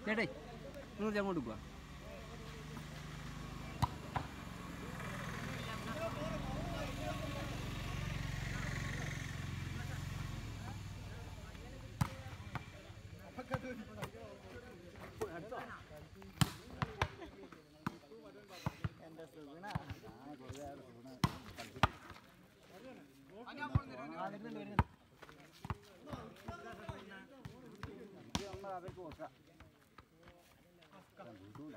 ചേട്ടേ നിങ്ങൾ അങ്ങോട്ട് പോവാ എൻ്റെ സുഗുണ ആ കൊള്ളാറ് സുഗുണ അവർക്ക് നോക്കാം കിട്ടൂല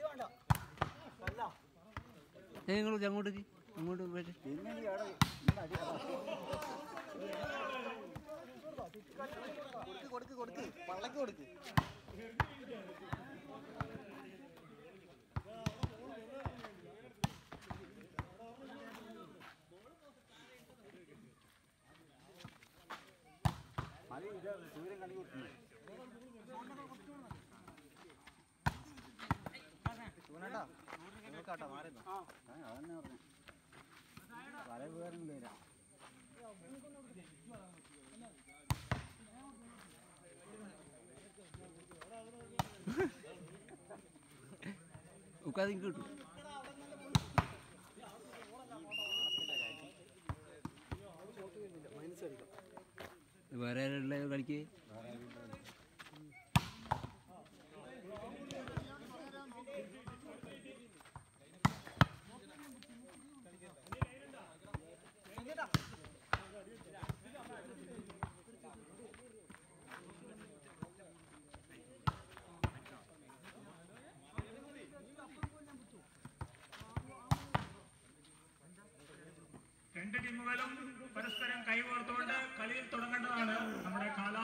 നിങ്ങൾ അങ്ങോട്ട് ഇരി. അങ്ങോട്ട് പോയിട്ട് പിന്നെ ഈ അവിടെ ഇന്ന് അടി കൊടുക്ക് കൊടുക്ക് കൊടുക്ക് പള്ളക്ക് കൊടുക്ക് മതി ഇത് സൂര്യൻ കണി കൊടുക്കുന്നു സൂനണ്ടാ നിങ്ങൾക്കാട്ടോ മാറുന്നു ആ അതന്നെ പറഞ്ഞു വല വേറെ വരാം ഉക്കാതെ ഇങ്ങ് കിട്ടും വേറെ ആരുള്ള കളിക്ക് രണ്ട് ടീമുകളും പരസ്പരം കൈകോർത്തുകൊണ്ട് കളിയിൽ തുടങ്ങേണ്ടതാണ്